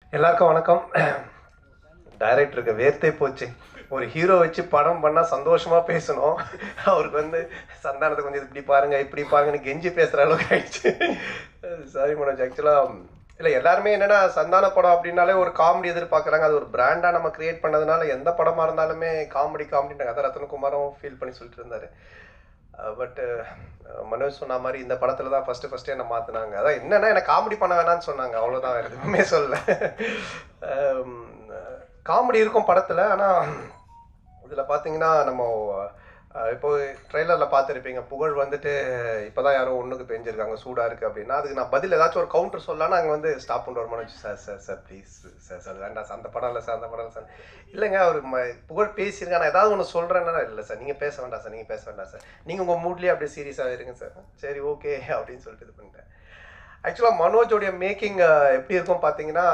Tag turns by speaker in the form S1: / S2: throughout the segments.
S1: எல்லாருக்கும் வணக்கம் டைரக்டருக்கு வேர்த்தே போச்சு ஒரு ஹீரோ வச்சு படம் பண்ணா சந்தோஷமா பேசணும் அவருக்கு வந்து சந்தானத்தை கொஞ்சம் இப்படி பாருங்க இப்படி பாருங்கன்னு கெஞ்சி பேசுற அளவுக்கு ஆயிடுச்சு சாரி மனோஜ் ஆக்சுவலா இல்ல எல்லாருமே என்னன்னா சந்தான படம் அப்படின்னாலே ஒரு காமெடி எதிர்பார்க்கறாங்க அது ஒரு பிராண்டா நம்ம கிரியேட் பண்ணதுனால எந்த படமா இருந்தாலுமே காமெடி காமெடி அதான் ரத்னகுமாரும் ஃபீல் பண்ணி சொல்லிட்டு இருந்தாரு பட் மனோஜ் சொன்ன மாதிரி இந்த படத்துல தான் ஃபர்ஸ்ட் ஃபர்ஸ்ட் என்ன மாத்தினாங்க அதான் என்னன்னா எனக்கு காமெடி பண்ண வேணாம்னு சொன்னாங்க அவ்வளவுதான் வேற எதுவுமே சொல்லல காமெடி இருக்கும் படத்துல ஆனா இதுல பாத்தீங்கன்னா நம்ம அஹ், இப்போ ட்ரெய்லர்ல பார்த்துருப்பீங்க புகழ் வந்துட்டு இப்பதான் யாரோ ஒண்ணுக்கு பெஞ்சிருக்காங்க சூடா இருக்கு அப்படின்னா அதுக்கு நான் பதில் ஏதாச்சும் ஒரு கவுண்டர் சொல்லலாம் அங்க வந்து ஸ்டாப் பண்ணுற ஒரு Manoj sir sir sir please sir sir வேண்டாம் சார் அந்த படம் இல்லை சார் அந்த படம் இல்லை சார் இல்லைங்க அவர் ம- புகழ் பேசியிருக்காங்க நான் ஏதாவது ஒன்று சொல்கிறேன்னா இல்லை சார் நீங்கள் பேச வேண்டாம் சார் நீங்கள் பேச வேண்டாம் சார் நீங்கள் உங்கள் மூட்லேயே அப்படியே சீரியஸாக இருங்க சார் சரி ஓகே அப்படின்னு சொல்லிட்டு இது பண்ணிட்டேன் ஆக்சுவலாக மனோஜோடைய மேக்கிங் எப்படி இருக்கும் பார்த்தீங்கன்னா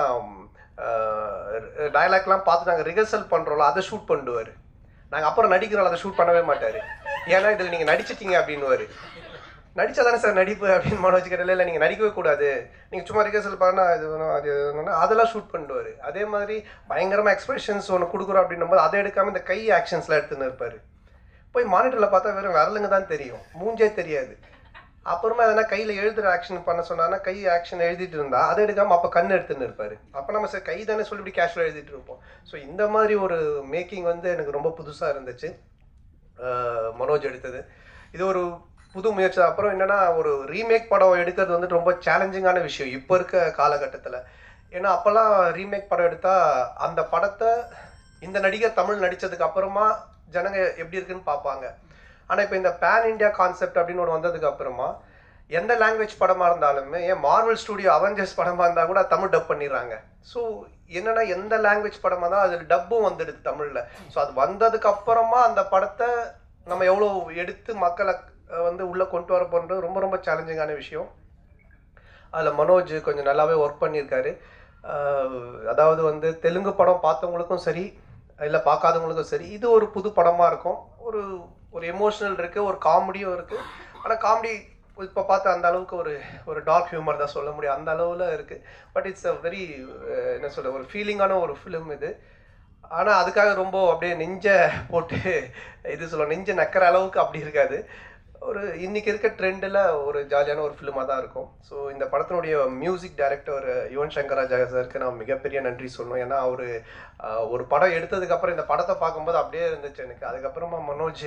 S1: டயலாக்லாம் பார்த்து நாங்கள் ரிஹர்சல் பண்ணுறோம்ல அதை ஷூட் பண்ணுவார் நாங்கள் அப்புறம் நடிக்கிறோம் அதை ஷூட் பண்ணவே மாட்டார் ஏன்னா இதில் நீங்கள் நடிச்சிட்டீங்க அப்படின்னுவாரு நடிச்சா தானே சார் நடிப்பு அப்படின்னு மனோஜ் கேட்டல இல்லை நீங்கள் நடிக்கவே கூடாது நீங்கள் சும்மா ரிஹர்சல் பண்ணா இது வேணும் அது இது வேணும்னா அதெல்லாம் ஷூட் பண்ணுவார் அதே மாதிரி பயங்கரமாக எக்ஸ்பிரஷன்ஸ் ஒன்று கொடுக்குறோம் அப்படின்னும் போது அதை எடுக்காமல் இந்த கை ஆக்ஷன்ஸ்லாம் எடுத்துன்னு இருப்பார் போய் மானிட்டரில் பார்த்தா வெறும் விரலுங்க தான் தெரியும் மூஞ்சே தெரியாது அப்புறமா எதனா கையில் எழுதுற ஆக்ஷன் பண்ண சொன்னான்னா கை ஆக்ஷன் எழுதிட்டு இருந்தா அதை எடுக்காம அப்போ கண் எடுத்துன்னு இருப்பாரு அப்போ நம்ம சார் கை தானே சொல்லி இப்படி கேஷுவலாக எழுதிட்டு இருப்போம் ஸோ இந்த மாதிரி ஒரு மேக்கிங் வந்து எனக்கு ரொம்ப புதுசாக இருந்துச்சு அஹ் மனோஜ் எடுத்தது இது ஒரு புது முயற்சி தான். அப்புறம் என்னன்னா ஒரு ரீமேக் படம் எடுக்கிறது வந்துட்டு ரொம்ப சேலஞ்சிங்கான விஷயம் இப்போ இருக்க காலகட்டத்தில் ஏன்னா அப்போல்லாம் ரீமேக் படம் எடுத்தா அந்த படத்தை இந்த நடிகர் தமிழ் நடிச்சதுக்கு அப்புறமா ஜனங்க எப்படி இருக்குன்னு பார்ப்பாங்க ஆனால் இப்போ இந்த பேன் இந்தியா கான்செப்ட் அப்படின்னு ஒன்று வந்ததுக்கு அப்புறமா எந்த லாங்குவேஜ் படமாக இருந்தாலுமே ஏன் மார்வல் ஸ்டுடியோ அவெஞ்சர்ஸ் படமாக இருந்தால் கூட தமிழ் டப் பண்ணிடுறாங்க ஸோ என்னன்னா எந்த லாங்குவேஜ் படமாக தான் அதில் டப்பும் வந்துடுது தமிழில் ஸோ அது வந்ததுக்கு அப்புறமா அந்த படத்தை நம்ம எவ்வளோ எடுத்து மக்களை அஹ், வந்து உள்ளே கொண்டு வர போகிறது ரொம்ப ரொம்ப சேலஞ்சிங்கான விஷயம் அதில் மனோஜ் கொஞ்சம் நல்லாவே ஒர்க் பண்ணியிருக்காரு அஹ், அதாவது வந்து தெலுங்கு படம் பார்த்தவங்களுக்கும் சரி இல்லை பார்க்காதவங்களுக்கும் சரி இது ஒரு புது படமாக இருக்கும் ஒரு ஒரு எமோஷனல் இருக்குது ஒரு காமெடியும் இருக்குது ஆனால் காமெடி இப்போ பார்த்து அந்த அளவுக்கு ஒரு ஒரு டார்க் ஹியூமர் தான் சொல்ல முடியும் அந்த அளவில் இருக்குது பட் இட்ஸ் அ வெரி என்ன சொல்ல ஒரு ஃபீலிங்கான ஒரு ஃபிலிம் இது ஆனால் அதுக்காக ரொம்ப அப்படியே நெஞ்ச போட்டு இது சொல்ல நெஞ்ச நக்கிற அளவுக்கு அப்படி இருக்காது ஒரு இன்னைக்கு இருக்க ட்ரெண்டில் ஒரு ஜாலியான ஒரு ஃபிலிமாக தான் இருக்கும் ஸோ இந்த படத்தினுடைய மியூசிக் டைரக்டர் யுவன் சங்கர் ராஜா சாருக்கு நான் மிகப்பெரிய நன்றி சொல்லணும் ஏன்னா அவர் ஒரு படம் எடுத்ததுக்கு அப்புறம் இந்த படத்தை பார்க்கும்போது அப்படியே இருந்துச்சு எனக்கு அதுக்கப்புறமா மனோஜ்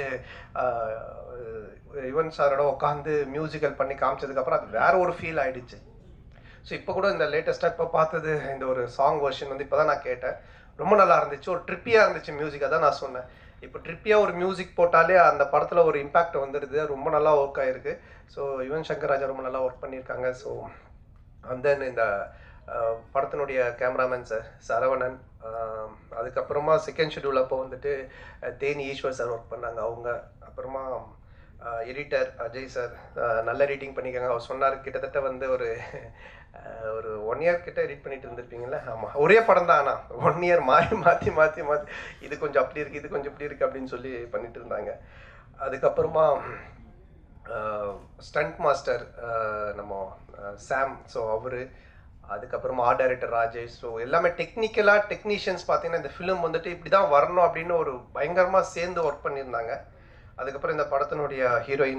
S1: ஆஹ், யுவன் சாரோட உட்காந்து மியூசிக்கல் பண்ணி காமிச்சதுக்கப்புறம் அது வேற ஒரு ஃபீல் ஆயிடுச்சு ஸோ இப்போ கூட இந்த லேட்டஸ்ட்டாக இப்போ பார்த்தது இந்த ஒரு சாங் வெர்ஷன் வந்து இப்போ தான் நான் கேட்டேன் ரொம்ப நல்லா இருந்துச்சு ஒரு ட்ரிப்பியாக இருந்துச்சு மியூசிக் அதான் நான் சொன்னேன் இப்போ ட்ரிப்பியாக ஒரு மியூசிக் போட்டாலே அந்த படத்தில் ஒரு இம்பாக்ட் வந்துடுது ரொம்ப நல்லா ஒர்க் ஆயிருக்கு ஸோ யுவன் சங்கர் ராஜா ரொம்ப நல்லா ஒர்க் பண்ணியிருக்காங்க ஸோ and then இந்த அஹ், படத்தினுடைய கேமராமேன் சார் சரவணன் அஹ், அதுக்கப்புறமா செகண்ட் ஷெடியூல் அப்போ வந்துட்டு அஹ், தேனி ஈஸ்வர் சார் ஒர்க் பண்ணாங்க அவங்க அப்புறமா எடிட்டர் அஜய் சார் நல்ல எடிட்டிங் பண்ணியிருக்காங்க அவர் சொன்னார் கிட்டத்தட்ட வந்து ஒரு அஹ், ஒரு ஒன் இயர் கிட்ட எடிட் பண்ணிட்டு இருந்திருப்பீங்களா ஆமாம் ஒரே படம் தான் ஆனால் ஒன் இயர் மாறி மாற்றி மாற்றி மாற்றி இது கொஞ்சம் அப்படி இருக்குது இது கொஞ்சம் இப்படி இருக்குது அப்படின்னு சொல்லி பண்ணிட்டு இருந்தாங்க அதுக்கப்புறமா ஸ்டண்ட் மாஸ்டர் நம்ம அஹ், சாம் ஸோ அவரு அதுக்கப்புறமா ஆர்ட் டைரக்டர் ராஜேஷ் ஸோ எல்லாமே டெக்னிக்கலாக டெக்னீஷியன்ஸ் பார்த்தீங்கன்னா இந்த ஃபிலிம் வந்துட்டு இப்படி தான் வரணும் அப்படின்னு ஒரு பயங்கரமாக சேர்ந்து ஒர்க் பண்ணியிருந்தாங்க அதுக்கப்புறம் இந்த படத்தினுடைய ஹீரோயின்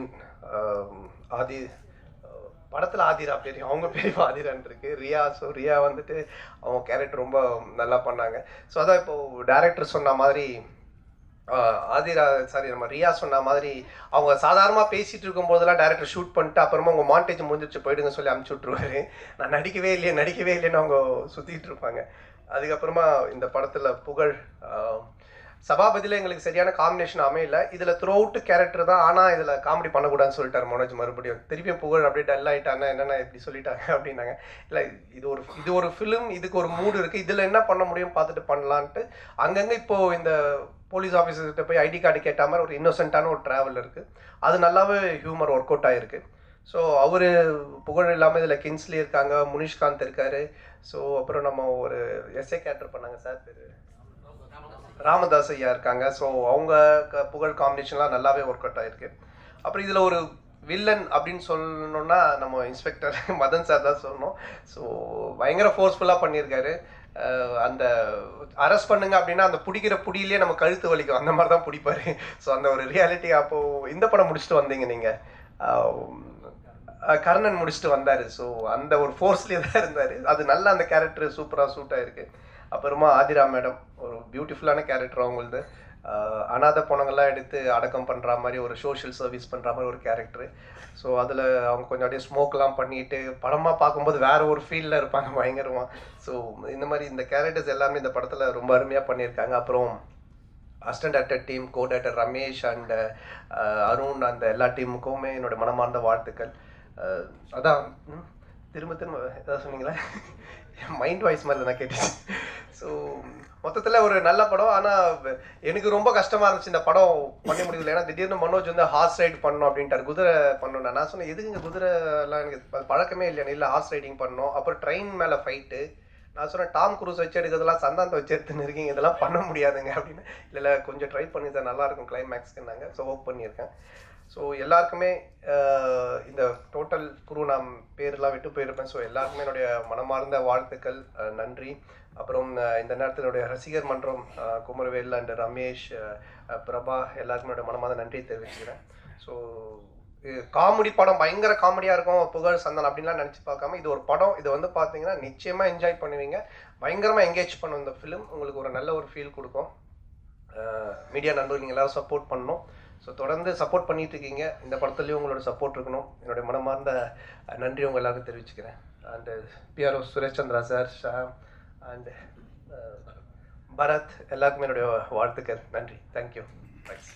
S1: ஆதி அஹ், படத்துல ஆதிரா பேர் அவங்க பேர் ஆதிரான் இருக்கு ரியா ஸோ ரியா வந்துட்டு அவங்க கேரக்டர் ரொம்ப நல்லா பண்ணாங்க ஸோ அதான் இப்போ டேரக்டர் சொன்ன மாதிரி ஆஹ் ஆதிரா சாரி நம்ம ரியா சொன்ன மாதிரி அவங்க சாதாரணமாக பேசிட்டு இருக்கும் போதெல்லாம் டேரக்டர் ஷூட் பண்ணிட்டு அப்புறமா உங்க மாண்டேஜ் முடிஞ்சிச்சு போயிடுங்க சொல்லி அமுச்சு விட்ருவாரு நான் நடிக்கவே இல்லையே நடிக்கவே இல்லைன்னு அவங்க சுத்திட்டு இருப்பாங்க அதுக்கப்புறமா இந்த படத்துல புகழ் ஆஹ் சபாபதியில் எங்களுக்கு சரியான காம்பினேஷன் அமையல இதுல த்ரூ அவுட் கேரக்டர் தான் ஆனா இதுல காமெடி பண்ணக்கூடாதுன்னு சொல்லிட்டாரு மனோஜ் மறுபடியும் திருப்பியும் புகழ் அப்படியே டல் ஆயிட்டாங்க என்னென்ன இப்படி சொல்லிட்டாங்க அப்படின்னாங்க இல்ல இது ஒரு இது ஒரு ஃபிலிம் இதுக்கு ஒரு மூடு இருக்கு இதுல என்ன பண்ண முடியும் பார்த்துட்டு பண்ணலான்ட்டு அங்கங்க இப்போ இந்த போலீஸ் ஆஃபீஸர்கிட்ட போய் ஐடி கார்டு கேட்ட மாதிரி ஒரு இன்னோசென்ட்டான ஒரு டிராவல் இருக்கு அது நல்லாவே ஹியூமர் ஒர்க் அவுட் ஆயிருக்கு ஸோ அவர் புகழ் இல்லாமல் இதில் கின்ஸ்லி இருக்காங்க முனிஷ்காந்த் இருக்காரு ஸோ அப்புறம் நம்ம ஒரு எஸ்ஏ கேரக்டர் பண்ணாங்க சார் பேர் ராமதாஸ் ஐயா இருக்காங்க ஸோ அவங்க க- புகழ் காம்பினேஷன்லாம் நல்லாவே ஒர்க் அவுட் ஆயிருக்கு அப்புறம் இதில் ஒரு வில்லன் அப்படின்னு சொல்லணும்னா நம்ம இன்ஸ்பெக்டர் மதன் சார் தான் சொல்லணும் ஸோ பயங்கர ஃபோர்ஸ்ஃபுல்லாக பண்ணியிருக்காரு அஹ், அந்த அரெஸ்ட் பண்ணுங்க அப்படின்னா அந்த பிடிக்கிற புடியிலே நம்ம கழுத்து வலிக்கும் அந்த மாதிரி தான் பிடிப்பாரு ஸோ அந்த ஒரு ரியாலிட்டி அப்போ இந்த படம் முடிச்சுட்டு வந்தீங்க நீங்க அஹ், அஹ், கர்ணன் முடிச்சுட்டு வந்தாரு ஸோ அந்த ஒரு ஃபோர்ஸ்லேயே தான் இருந்தாரு அது நல்லா அந்த கேரக்டர் சூப்பராக சூட் ஆயிருக்கு அப்புறமா ஆதிரா மேடம் ஒரு பியூட்டிஃபுல்லான கேரக்டர் அவங்களது ஆஹ் அனாதை பணங்கள்லாம் எடுத்து அடக்கம் பண்ணுற மாதிரி ஒரு சோஷியல் சர்வீஸ் பண்ணுற மாதிரி ஒரு கேரக்டர் ஸோ அதில் அவங்க கொஞ்சம் அப்படியே ஸ்மோக்லாம் பண்ணிட்டு படமாக பார்க்கும்போது வேற ஒரு ஃபீல்டில் இருப்பாங்க பயங்கரமாக ஸோ இந்த மாதிரி இந்த கேரக்டர்ஸ் எல்லாமே இந்த படத்தில் ரொம்ப அருமையாக பண்ணியிருக்காங்க அப்புறம் assistant director team co director Ramesh and Arun அந்த எல்லா டீமுக்குமே என்னோட மனமார்ந்த வாழ்த்துக்கள் அஹ், அதான் ம், திரும்ப திரும்ப ஏதாவது சொன்னீங்களா மைண்ட் வாய்ஸ் மாதிரி நான் கேட்டுச்சு ஸோ மொத்தத்தில் ஒரு நல்ல படம் ஆனால் எனக்கு ரொம்ப கஷ்டமாக இருந்துச்சு இந்த படம் பண்ண முடியல ஏன்னா திடீர்னு மனோஜ் வந்து ஹார்ஸ் ரைடு பண்ணணும் அப்படின்ட்டார் குதிரை பண்ணணும் நான் சொன்னேன் எதுக்குங்க குதிரை எல்லாம் எனக்கு அது பழக்கமே இல்லையா இல்லை ஹார்ஸ் ரைடிங் பண்ணணும் அப்புறம் ட்ரெயின் மேலே ஃபைட்டு நான் சொன்னேன் டாம் குரூஸ் வச்சு எடுக்கிறதெல்லாம் சந்தானத்தை வச்சு எடுத்துன்னு இருக்கீங்க இதெல்லாம் பண்ண முடியாதுங்க அப்படின்னு இல்லை இல்லை கொஞ்சம் ட்ரை பண்ணி சார் நல்லா இருக்கும் கிளைமேக்ஸ்க்குனாங்க ஸோ ஒர்க் பண்ணியிருக்கேன் ஸோ எல்லாருக்குமே அஹ், இந்த டோட்டல் குரு நான் பேர்லாம் விட்டு போயிருப்பேன் ஸோ எல்லாருக்குமே என்னுடைய மனமார்ந்த வாழ்த்துக்கள் அஹ், நன்றி அப்புறம் அஹ், இந்த நேரத்தில் என்னுடைய ரசிகர் மன்றம் அஹ், குமரவேல் அண்ட் ரமேஷ் அஹ், அஹ், பிரபா எல்லாருக்குமே என்னுடைய மனமார்ந்த நன்றி தெரிவிச்சுக்கிறேன் ஸோ காமெடி படம் பயங்கர காமெடியாக இருக்கும் புகழ் சந்தன் அப்படின்லாம் நினச்சி பார்க்காம இது ஒரு படம் இது வந்து பார்த்தீங்கன்னா நிச்சயமாக என்ஜாய் பண்ணுவீங்க பயங்கரமாக என்கேஜ் பண்ணும் இந்த ஃபிலிம் உங்களுக்கு ஒரு நல்ல ஒரு ஃபீல் கொடுக்கும் மீடியா நண்பர்கள் நீங்கள் எல்லாரும் சப்போர்ட் பண்ணணும் ஸோ தொடர்ந்து சப்போர்ட் பண்ணிட்டு இருக்கீங்க இந்த படத்துலையும் உங்களோட சப்போர்ட் இருக்கணும் என்னுடைய மனமார்ந்த அஹ், நன்றி உங்க எல்லாருக்கும் தெரிவிச்சுக்கிறேன் and PRO Suresh Chandra sir Shaam and Bharath எல்லாருக்குமே என்னுடைய வாழ்த்துக்கள் நன்றி தேங்க்யூ தேங்க்ஸ்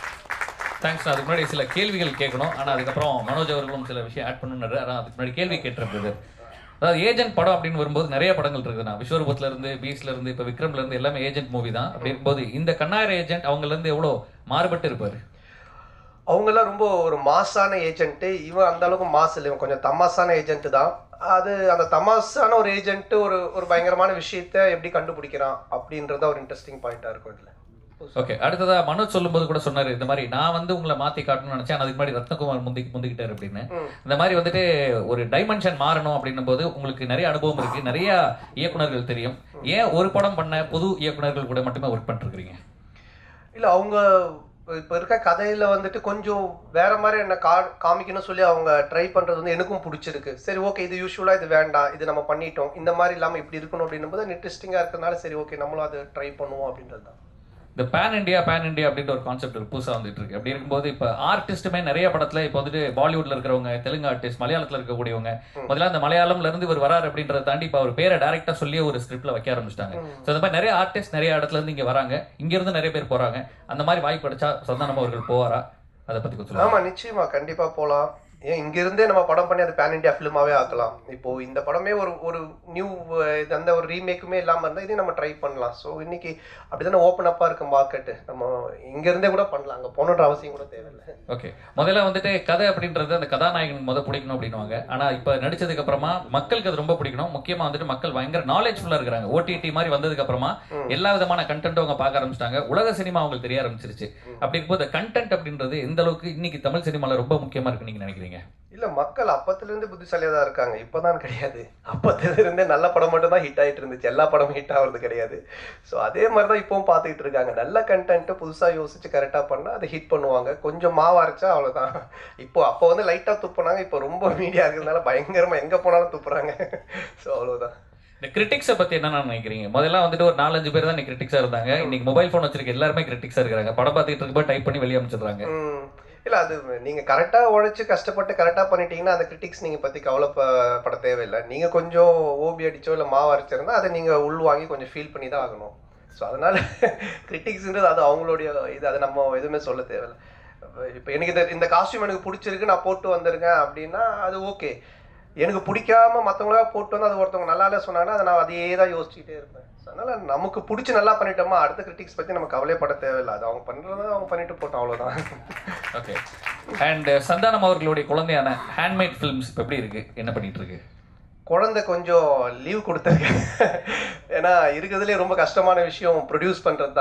S2: தேங்க்ஸ் அதுக்கு முன்னாடி சில கேள்விகள் கேட்கணும் ஆனா அதுக்கப்புறம் மனோஜ் அவர்களும் சில விஷயம் ஆட் பண்ணுனாரு ஆனால் அதுக்கு முன்னாடி கேள்வி கேட்டிருந்தது அதாவது ஏஜென்ட் படம் அப்படின்னு வரும்போது நிறைய படங்கள் இருக்குதுண்ணா விஸ்வரூபத்துல இருந்து பீஸ்ல இருந்து இப்ப விக்ரம்ல இருந்து எல்லாமே ஏஜென்ட் மூவி தான் அப்படி இருக்கும்போது இந்த கண்ணாயிர ஏஜென்ட் அவங்கல இருந்து எவ்வளவு மாறுபட்டு இருப்பாரு
S1: அவங்கெல்லாம் ரொம்ப ஒரு மாஸான ஏஜென்ட்டு இவன் அந்த அளவுக்கு மாஸ் இல்லை இவன் கொஞ்சம் தமாஸான ஏஜென்ட் தான் அது அந்த தமாஸான ஒரு ஏஜென்ட் ஒரு ஒரு பயங்கரமான விஷயத்த எப்படி கண்டுபிடிக்கிறான் அப்படின்றத ஒரு இன்ட்ரெஸ்டிங் பாயிண்டா இருக்கும் இதுல
S2: ஓகே அடுத்ததா மனோஜ் சொல்லும்போது கூட சொன்னாரு இந்த மாதிரி நான் வந்து உங்களை மாத்தி காட்டணும்னு நினைச்சேன் ஆனா அதுக்கு முன்னாடி ரத்னகுமார் முந்தி முந்திக்கிட்டாரு அப்படின்னு
S1: ம்.
S2: இந்த மாதிரி வந்துட்டு ஒரு டைமென்ஷன் மாறணும் அப்படின்னும் போது உங்களுக்கு நிறைய அனுபவம் இருக்கு நிறைய இயக்குனர்கள் தெரியும் ஏன் ஒரு படம் பண்ண புது இயக்குனர்கள் கூட மட்டுமே ஒர்க் பண்ணிட்டு இருக்கீங்க
S1: இல்ல அவங்க இப்ப இருக்க கதையில வந்துட்டு கொஞ்சம் வேற மாதிரி என்ன கா காமிக்கணும்னு சொல்லி அவங்க ட்ரை பண்றது வந்து எனக்கும் பிடிச்சிருக்கு சரி ஓகே இது யூஸ்வலா இது வேண்டாம் இது நம்ம பண்ணிட்டோம் இந்த மாதிரி இல்லாம இப்படி இருக்கணும் அப்படின்னும் போது இன்ட்ரெஸ்டிங்கா இருக்கிறதுனால சரி ஓகே நம்மளும் அதை ட்ரை பண்ணுவோம் அப்படின்றது தான்
S2: இந்த பேன் இந்தியா பேன் இந்தியா அப்படின்ற ஒரு கான்செப்ட் புதுசா வந்துட்டு இருக்கு அப்படி இருக்கும்போது இப்ப ஆர்டிஸ்ட்டுமே நிறைய படத்துல இப்போ வந்துட்டு பாலிவுட்ல இருக்கிறவங்க தெலுங்கு ஆர்டிஸ்ட் மலையாளத்துல இருக்கக்கூடியவங்க முதல்ல அந்த மலையாளம்ல இருந்து இவர் வராரு அப்படின்றத தாண்டி இப்ப அவர் பேரை டைரக்டா சொல்லி ஒரு ஸ்கிரிப்ட்ல வைக்க ஆரம்பிச்சிட்டாங்க ஸோ இந்த மாதிரி நிறைய ஆர்டிஸ்ட் நிறைய இடத்துல இருந்து இங்க வராங்க இங்க இருந்து நிறைய பேர் போறாங்க அந்த மாதிரி வாய்ப்பு கிடைச்சா சந்தானம் அவர்கள் போவாரா அதை பத்தி கொஞ்சம் சொல்லுங்க
S1: ஆமா நிச்சயமா கண்டிப்பா போலாம் ஏன் இங்க இருந்தே நம்ம படம் பண்ணி அது பேன் இண்டியா ஃபிலிமாவே ஆக்கலாம் இப்போ இந்த படமே ஒரு ஒரு நியூ அந்த ஒரு ரீமேக்குமே இல்லாம இருந்தா இதையும் நம்ம ட்ரை பண்ணலாம் ஸோ இன்னைக்கு அப்படிதானே ஓப்பன் அப்பா இருக்கு மார்க்கெட் நம்ம இங்க இருந்தே கூட பண்ணலாம் அங்க போகணுன்ற அவசியம் கூட தேவையில்லை
S2: ஓகே முதல்ல வந்துட்டு கதை அப்படின்றது அந்த கதாநாயகன் முத பிடிக்கணும் அப்படின்னுவாங்க ஆனா இப்ப நடிச்சதுக்கு அப்புறமா மக்களுக்கு அது ரொம்ப பிடிக்கணும் முக்கியமா வந்துட்டு மக்கள் பயங்கர நாலேஜ்ஃபுல்லா இருக்கிறாங்க ஓடிடி மாதிரி வந்ததுக்கு அப்புறமா எல்லா விதமான கண்டென்ட்டும் அவங்க பார்க்க ஆரம்பிச்சிட்டாங்க உலக சினிமா அவங்களுக்கு தெரிய ஆரம்பிச்சிருச்சு அப்படி இருக்கும்போது கண்டென்ட் அப்படின்றது எந்த அளவுக்கு இன்னைக்கு தமிழ் சினிமால ரொம்ப முக்கியமா இருக்கு நீங்க நினைக்கிறீங்க
S1: இல்ல மக்கள் அப்பத்துல இருந்து புத்திசாலியா தான் இருக்காங்க இப்பதான் கிடையாது அப்பத்துல இருந்தே நல்ல படம் மட்டும் தான் ஹிட் ஆயிட்டு இருந்துச்சு எல்லா படமும் ஹிட் ஆகுறது கிடையாது ஸோ அதே மாதிரி தான் இப்பவும் பார்த்துக்கிட்டு இருக்காங்க நல்ல கண்டென்ட் புதுசா யோசிச்சு கரெக்டா பண்ணா அதை ஹிட் பண்ணுவாங்க கொஞ்சம் மாவு அரைச்சா அவ்வளவுதான் இப்போ அப்போ வந்து லைட்டா துப்புனாங்க இப்போ ரொம்ப மீடியா இருக்கிறதுனால பயங்கரமா எங்க போனாலும் துப்புறாங்க ஸோ அவ்வளவுதான்
S2: இந்த கிரிட்டிக்ஸை பத்தி என்ன நினைக்கிறீங்க முதல்ல வந்துட்டு ஒரு நாலஞ்சு பேர் தான் இன்னைக்கு கிரிட்டிக்ஸா இருந்தாங்க இன்னைக்கு மொபைல் ஃபோன் வச்சிருக்க எல்லாருமே கிரிட்டிக்ஸா இருக்காங்க படம் பார்த்துட்டு இருக்கும்போது டைப் பண்ணி வெளியே அனுப்பிச்சிடுறாங்க
S1: ம். இல்ல அது நீங்க கரெக்டா உழைச்சு கஷ்டப்பட்டு கரெக்டா பண்ணிட்டீங்கன்னா அந்த கிரிட்டிக்ஸ் நீங்க பத்தி கவலைப்பட தேவையில்லை நீங்க கொஞ்சம் ஓபி அடிச்சோ இல்ல மாவு அரைச்சிருந்தா அதை நீங்க உள் வாங்கி கொஞ்சம் ஃபீல் பண்ணி தான் ஆகணும் ஸோ அதனால கிரிட்டிக்ஸ்ன்றது அது அவங்களுடைய இது அதை நம்ம எதுவுமே சொல்ல தேவையில்லை இப்போ எனக்கு இந்த இந்த காஸ்டியூம் எனக்கு பிடிச்சிருக்கு நான் போட்டு வந்திருக்கேன் அப்படின்னா அது ஓகே எனக்கு பிடிக்காம மற்றவங்களா போட்டு வந்து அது ஒருத்தவங்க நல்லா இல்லை சொன்னாங்கன்னா அதை நான் அதையே தான் யோசிச்சுட்டே இருப்பேன் So, அதனால நமக்கு பிடிச்சி நல்லா பண்ணிட்டோமா அடுத்த கிரிட்டிக்ஸ் பத்தி நம்ம கவலைப்பட தேவையில்லை அது அவங்க பண்றதை அவங்க பண்ணிட்டு போட்டோம் அவ்வளவுதான்
S2: ஓகே அண்ட் சந்தானம் அவர்களுடைய குழந்தையான ஹேண்ட்மேட் ஃபிலிம்ஸ் இப்போ எப்படி இருக்கு என்ன பண்ணிட்டு இருக்கு
S1: குழந்தை கொஞ்சம் லீவ் கொடுத்துருக்கேன் ஏன்னா இருக்கிறதுலே ரொம்ப கஷ்டமான விஷயம் ப்ரொடியூஸ் பண்ணுறது தான்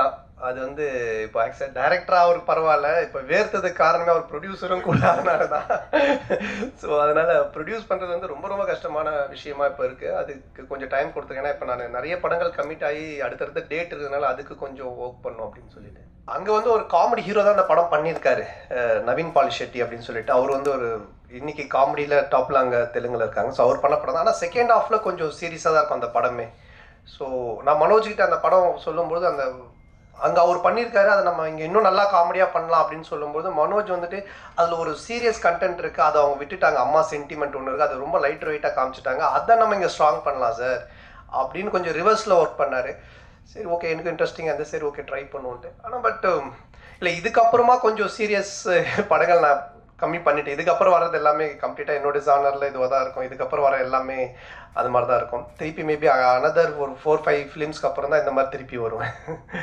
S1: அது வந்து இப்போ ஆக்சுவல் டைரக்டராக அவருக்கு பரவாயில்ல இப்போ வேர்த்ததுக்கு காரணமே அவர் ப்ரொடியூசரும் கூட அதனால தான் ஸோ அதனால ப்ரொடியூஸ் பண்ணுறது வந்து ரொம்ப ரொம்ப கஷ்டமான விஷயமா இப்போ இருக்கு அதுக்கு கொஞ்சம் டைம் கொடுத்துருக்கேன் இப்போ நான் நிறைய படங்கள் கமிட் ஆகி அடுத்தடுத்த டேட் இருக்கிறதுனால அதுக்கு கொஞ்சம் ஒர்க் பண்ணும் அப்படின்னு சொல்லிட்டு அங்கே வந்து ஒரு காமெடி ஹீரோ தான் அந்த படம் பண்ணியிருக்காரு அஹ் நவீன் பால் ஷெட்டி அப்படின்னு சொல்லிட்டு அவர் வந்து ஒரு இன்னைக்கு காமெடியில் டாப்ல அங்கே தெலுங்குல இருக்காங்க ஸோ அவர் பண்ண படம் தான் ஆனால் செகண்ட் ஹாஃப்ல கொஞ்சம் சீரியஸாக தான் இருக்கும் அந்த படமே ஸோ நான் மனோஜ் கிட்ட அந்த படம் சொல்லும்போது அந்த அங்கே அவர் பண்ணியிருக்காரு அதை நம்ம இங்கே இன்னும் நல்லா காமெடியாக பண்ணலாம் அப்படின்னு சொல்லும்போது மனோஜ் வந்துட்டு அதில் ஒரு சீரியஸ் கண்டென்ட் இருக்குது அதை அவங்க விட்டுட்டாங்க அம்மா சென்டிமெண்ட் ஒன்று இருக்குது அது ரொம்ப லைட் வெயிட்டாக காமிச்சிட்டாங்க அதை நம்ம இங்கே ஸ்ட்ராங் பண்ணலாம் சார் அப்படின்னு கொஞ்சம் ரிவர்ஸில் ஒர்க் பண்ணார் சரி ஓகே எனக்கு இன்ட்ரெஸ்டிங் அந்த சரி ஓகே ட்ரை பண்ணுவோன்ட்டு ஆனால் பட் இல்லை இதுக்கப்புறமா கொஞ்சம் சீரியஸ் படங்கள் நான் கம்மி பண்ணிட்டேன் இதுக்கப்புறம் வர்றது எல்லாமே கம்ப்ளீட்டாக என்னோட ஜானரில் இதுவாக தான் இருக்கும் இதுக்கப்புறம் வர எல்லாமே அது மாதிரி தான் இருக்கும் திருப்பி மேபி அனதர் ஒரு ஃபோர் ஃபைவ் ஃபிலிம்ஸ்க்கு அப்புறம் தான் இந்த மாதிரி திருப்பி வருவேன்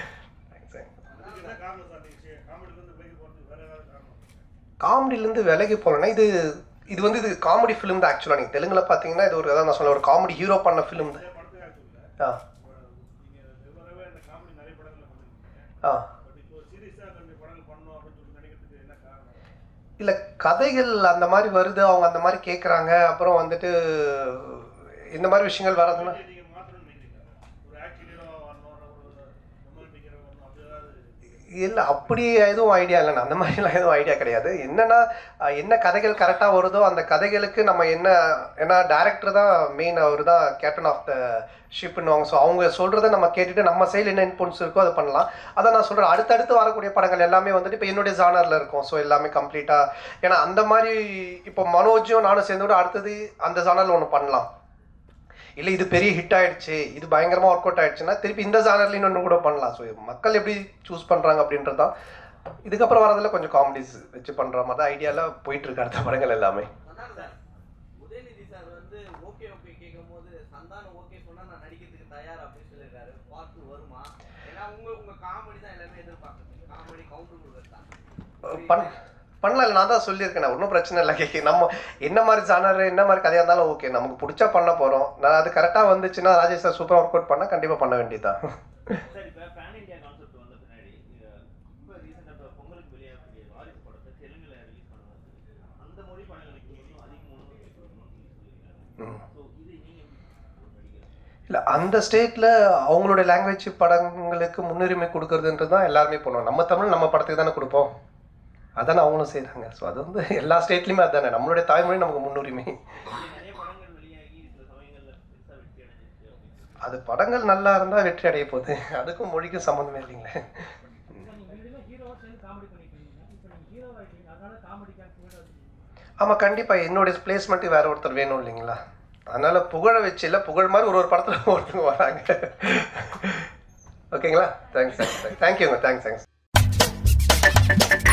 S1: காமெடிலேருந்து விலகி போகலன்னா இது இது வந்து இது காமெடி ஃபிலிம் தான் ஆக்சுவலாக நீங்கள் தெலுங்குல பார்த்தீங்கன்னா இது ஒரு அதான் நான் சொல்ல ஒரு காமெடி ஹீரோ பண்ண ஃபிலிம் தான் ஆ ஆ இல்லை கதைகள் அந்த மாதிரி வருது அவங்க அந்த மாதிரி கேட்குறாங்க அப்புறம் வந்துட்டு இந்த மாதிரி விஷயங்கள் வர்றதுன்னா இல்லை அப்படி எதுவும் ஐடியா இல்லைண்ணா அந்த மாதிரிலாம் எதுவும் ஐடியா கிடையாது என்னன்னா அஹ், என்ன கதைகள் கரெக்டாக வருதோ அந்த கதைகளுக்கு நம்ம என்ன ஏன்னா டேரக்டர் தான் மெயின் அவர் தான் கேப்டன் ஆஃப் த ஷிப்னுவாங்க ஸோ அவங்க சொல்கிறத நம்ம கேட்டுட்டு நம்ம சைடில் என்ன இன்புட்ஸ் இருக்கோ அதை பண்ணலாம் அதான் நான் சொல்கிறேன் அடுத்தடுத்து வரக்கூடிய படங்கள் எல்லாமே வந்துட்டு இப்போ என்னுடைய ஜானரில் இருக்கும் ஸோ எல்லாமே கம்ப்ளீட்டாக ஏன்னா அந்த மாதிரி இப்போ மனோஜும் நானும் சேர்ந்து கூட அடுத்தது அந்த ஜானரில் ஒன்று பண்ணலாம் இல்லை இது பெரிய ஹிட் ஆயிடுச்சு இது பயங்கரமா ஒர்க் அவுட் ஆயிடுச்சுன்னா திருப்பி இந்த ஜானர்ல இன்னொன்று கூட பண்ணலாம் ஸோ மக்கள் எப்படி சூஸ் பண்றாங்க அப்படின்றது தான் இதுக்கப்புறம் வரதுல கொஞ்சம் காமெடிஸ் வச்சு பண்ற மாதிரி தான் ஐடியால போயிட்டு இருக்கு அடுத்த படங்கள் எல்லாமே
S3: அதான் சார் உதயநிதி சார் வந்து ஓகே ஓகே கேட்கும்போது சந்தானம் ஓகே சொன்னா நான் நடிக்கிறதுக்கு தயார் அப்படின்னு சொல்லியிருக்காரு பார்த்து வருமா ஏன்னா உங்க உங்க காமெடி தான் எல்லாமே எதிர்பார்க்குறது காமெடி கவுண்டர் கொடுக்குறது தான்
S1: பண் பண்ணலாம் இல்லை நான் தான் சொல்லியிருக்கேன் ஒன்றும் பிரச்சனை இல்லை கேட்க நம்ம என்ன மாதிரி ஜானர் என்ன மாதிரி கதையாக இருந்தாலும் ஓகே நமக்கு பிடிச்சா பண்ண போகிறோம் நான் அது கரெக்டாக வந்துச்சுன்னா ராஜேஷ் சார் சூப்பராக ஒர்க் அவுட் பண்ணால் கண்டிப்பாக பண்ண வேண்டியதுதான்
S4: சார் இப்போ பேன் இந்தியா கான்செப்ட் வந்த பின்னாடி இப்போ ரீசெண்டாக பொங்கலுக்கு வெளியாகக்கூடிய வாரிசு படத்தை தெலுங்குல ரிலீஸ் பண்ணுவாங்க அந்த மொழி படங்களுக்கு இன்னும் அதிக முன்னுரிமை கொடுக்கணும்னு சொல்லியிருக்காங்க
S1: ம்.
S4: ஸோ இது நீங்கள் நடிகர்
S1: இல்லை அந்த ஸ்டேட்டில் அவங்களுடைய லாங்குவேஜ் படங்களுக்கு முன்னுரிமை கொடுக்கறதுன்றது தான் எல்லாருமே பண்ணுவோம் நம்ம தமிழ் நம்ம படத்துக்கு தானே கொடுப்போம் அதானே அவங்களும் செய்கிறாங்க ஸோ அது வந்து எல்லா ஸ்டேட்லையுமே அதுதானே நம்மளுடைய தாய்மொழி நமக்கு முன்னுரிமை
S4: இப்படி நிறைய படங்கள் வெளியாகி சில சமயங்களில் பெருசாக வெற்றி அடைஞ்சிருச்சு அப்படின்னு சொல்லி
S1: அது படங்கள் நல்லா இருந்தால் வெற்றி அடைய போகுது அதுக்கும் மொழிக்கும் சம்மந்தமே இல்லைங்களே
S5: ஹீரோவா சேர்ந்து காமெடி பண்ணிட்டு இருந்தீங்க இப்போ நீங்க ஹீரோ ஆயிட்டீங்க அதனால காமெடி கேரக்டர் கூட வச்சிருக்கீங்க
S1: ஆமாம் கண்டிப்பாக என்னுடைய பிளேஸ்மெண்ட்டு வேற ஒருத்தர் வேணும் இல்லைங்களா அதனால புகழ வச்சு இல்லை புகழ் மாதிரி ஒரு ஒரு படத்தில் ஒருத்தவங்க வராங்க ஓகேங்களா தேங்க்ஸ் தேங்க்ஸ் தேங்க்யூங்க தேங்க்ஸ் தேங்க்ஸ்